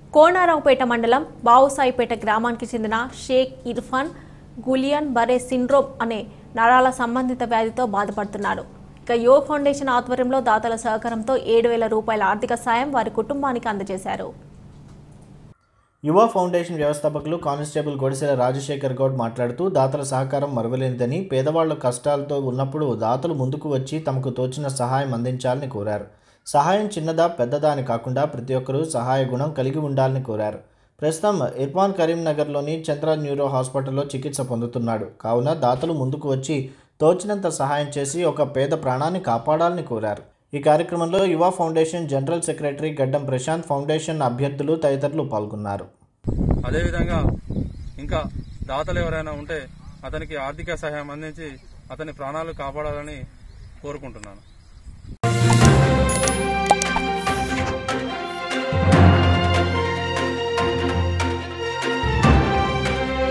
కోనారావుపేట మండలం బావుసాయిపేట గ్రామానికి చెందిన Sheikh Irfan Guillain Barre syndrome అనే నరాల సంబంధిత వ్యాధితో బాధపడుతున్నాడు ఇక యో ఫౌండేషన్ ఆధ్వర్యంలో దాతల సహకారంతో ఏడు వేల రూపాయల ఆర్థిక సాయం వారి కుటుంబానికి అందజేశారు యువ ఫౌండేషన్ వ్యవస్థాపకులు కానిస్టేబుల్ గొడిసెల రాజశేఖర్ గౌడ్ మాట్లాడుతూ దాతల సహకారం మరువలేనిదని పేదవాళ్లు కష్టాలతో ఉన్నప్పుడు దాతలు ముందుకు వచ్చి తమకు తోచిన సహాయం అందించాలని కోరారు సహాయం చిన్నదా పెద్దదా అని కాకుండా ప్రతి ఒక్కరూ సహాయ గుణం కలిగి ఉండాలని కోరారు ప్రస్తుతం ఇర్ఫాన్ కరీంనగర్లోని చంద్ర న్యూరో హాస్పిటల్లో చికిత్స పొందుతున్నాడు కావున దాతలు ముందుకు వచ్చి తోచినంత సహాయం చేసి ఒక పేద ప్రాణాన్ని కాపాడాలని కోరారు ఈ కార్యక్రమంలో యువ ఫౌండేషన్ జనరల్ సెక్రటరీ గడ్డం ప్రశాంత్ ఫౌండేషన్ అభ్యర్థులు తదితరులు పాల్గొన్నారు అదేవిధంగా ఇంకా దాతలు ఎవరైనా ఉంటే అతనికి ఆర్థిక సహాయం అందించి అతని ప్రాణాలు కాపాడాలని కోరుకుంటున్నాను